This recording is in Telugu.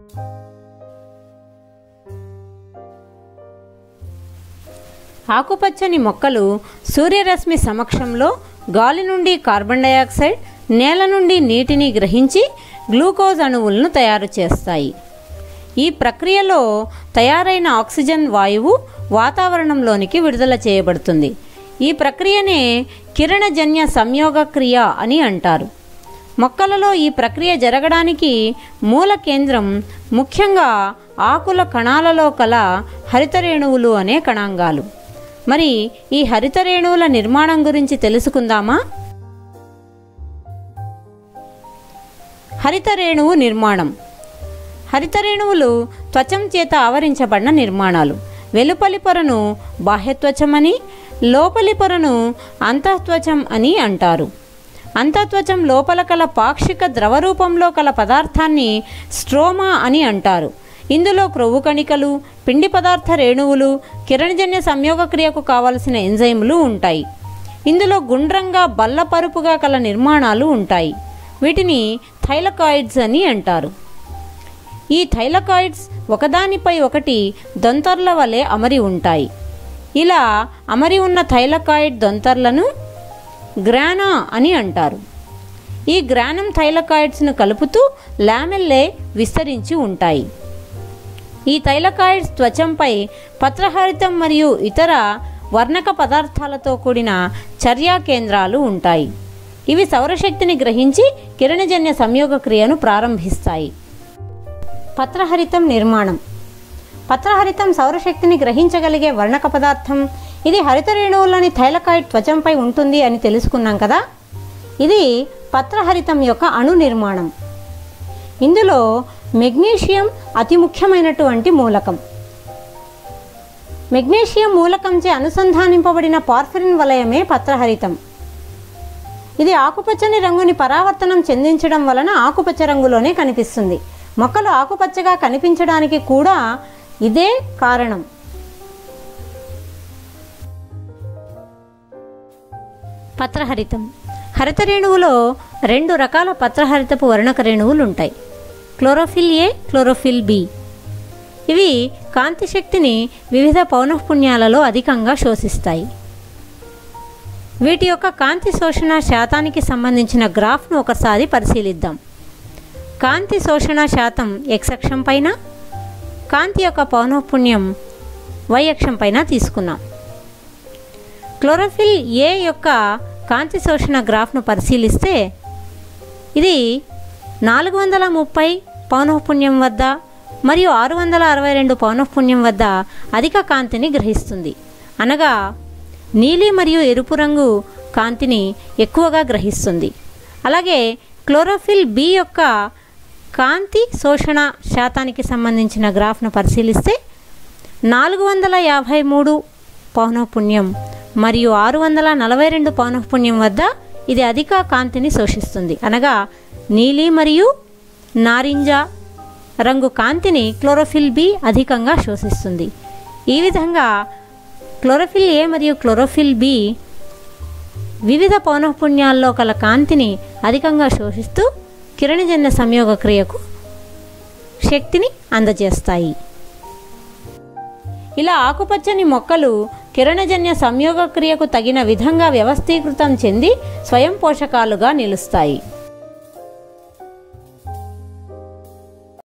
ఆకుపచ్చని మొక్కలు సూర్యరశ్మి సమక్షంలో గాలి నుండి కార్బన్ డయాక్సైడ్ నేల నుండి నీటిని గ్రహించి గ్లూకోజ్ అణువులను తయారు చేస్తాయి ఈ ప్రక్రియలో తయారైన ఆక్సిజన్ వాయువు వాతావరణంలోనికి విడుదల చేయబడుతుంది ఈ ప్రక్రియనే కిరణజన్య సంయోగ క్రియ అని అంటారు మొక్కలలో ఈ ప్రక్రియ జరగడానికి మూల కేంద్రం ముఖ్యంగా ఆకుల కణాలలో కల హరితరేణువులు అనే కణాంగాలు మరి ఈ హరితరేణువుల నిర్మాణం గురించి తెలుసుకుందామా హరితరేణువు నిర్మాణం హరితరేణువులు త్వచం చేత ఆవరించబడిన నిర్మాణాలు వెలుపలి పొరను బాహ్యత్వచమని లోపలి పొరను అంతఃత్వచం అని అంటారు అంతఃత్వచం లోపల కల పాక్షిక ద్రవ రూపంలో కల పదార్థాన్ని స్ట్రోమా అని అంటారు ఇందులో క్రొవ్వు కణికలు పిండి పదార్థ రేణువులు కిరణజన్య సంయోగ క్రియకు కావలసిన ఎంజైములు ఉంటాయి ఇందులో గుండ్రంగా బల్లపరుపుగా కల నిర్మాణాలు ఉంటాయి వీటిని థైలకాయిడ్స్ అని అంటారు ఈ థైలకాయిడ్స్ ఒకదానిపై ఒకటి దొంతర్ల వలె అమరి ఉంటాయి ఇలా అమరి ఉన్న థైలకాయిడ్ దొంతర్లను గ్రానా అని అంటారు ఈ గ్రానం థైలకాయిడ్స్ను కలుపుతూ లామెల్లే విస్తరించి ఉంటాయి ఈ థైలకాయిడ్స్ త్వచంపై పత్రహరితం మరియు ఇతర వర్ణక పదార్థాలతో కూడిన చర్యా కేంద్రాలు ఉంటాయి ఇవి సౌరశక్తిని గ్రహించి కిరణజన్య సంయోగ క్రియను ప్రారంభిస్తాయి పత్రహరితం నిర్మాణం పత్రహరితం సౌరశక్తిని గ్రహించగలిగే వర్ణక పదార్థం ఇది హరిత రేణువులోని థైలకాయిడ్ త్వచంపై ఉంటుంది అని తెలుసుకున్నాం కదా ఇది పత్రహరితం యొక్క అణు నిర్మాణం ఇందులో మెగ్నీషియం అతి ముఖ్యమైనటువంటి మూలకం మెగ్నీషియం మూలకంచే అనుసంధానింపబడిన పార్ఫరిన్ వలయమే పత్రహరితం ఇది ఆకుపచ్చని రంగుని పరావర్తనం చెందించడం వలన ఆకుపచ్చ రంగులోనే కనిపిస్తుంది మొక్కలు ఆకుపచ్చగా కనిపించడానికి కూడా ఇదే కారణం పత్రహరితం హరిత రేణువులో రెండు రకాల పత్రహరితపు వర్ణక రేణువులు ఉంటాయి క్లోరోఫిల్ ఏ క్లోరోఫిల్ బి ఇవి కాంతి శక్తిని వివిధ పౌనఃపుణ్యాలలో అధికంగా శోషిస్తాయి వీటి యొక్క కాంతి శోషణ శాతానికి సంబంధించిన గ్రాఫ్ను ఒకసారి పరిశీలిద్దాం కాంతి శోషణ శాతం ఎక్స్ అక్షం పైన కాంతి యొక్క పౌనఃపుణ్యం వై అక్షం పైన తీసుకున్నాం క్లోరోఫిల్ ఏ యొక్క కాంతి శోషణ గ్రాఫ్ను పరిశీలిస్తే ఇది నాలుగు వందల ముప్పై పౌనఃపుణ్యం వద్ద మరియు ఆరు వందల అరవై రెండు పౌనఃపుణ్యం వద్ద అధిక కాంతిని గ్రహిస్తుంది అనగా నీలి మరియు ఎరుపు రంగు కాంతిని ఎక్కువగా గ్రహిస్తుంది అలాగే క్లోరోఫిల్ బి యొక్క కాంతి శోషణ శాతానికి సంబంధించిన గ్రాఫ్ను పరిశీలిస్తే నాలుగు వందల యాభై మూడు పౌనఃపుణ్యం మరియు ఆరు వందల నలభై రెండు పౌనఃపుణ్యం వద్ద ఇది అధిక కాంతిని శోషిస్తుంది అనగా నీలి మరియు నారింజ రంగు కాంతిని క్లోరోఫిల్ బి అధికంగా శోషిస్తుంది ఈ విధంగా క్లోరోఫిల్ ఏ మరియు క్లోరోఫిల్ బి వివిధ పౌనఃపుణ్యాల్లో కల కాంతిని అధికంగా శోషిస్తూ కిరణజన్య సంయోగ క్రియకు శక్తిని అందజేస్తాయి ఇలా ఆకుపచ్చని మొక్కలు కిరణజన్య సంయోగ క్రియకు తగిన విధంగా వ్యవస్థీకృతం చెంది స్వయం పోషకాలుగా నిలుస్తాయి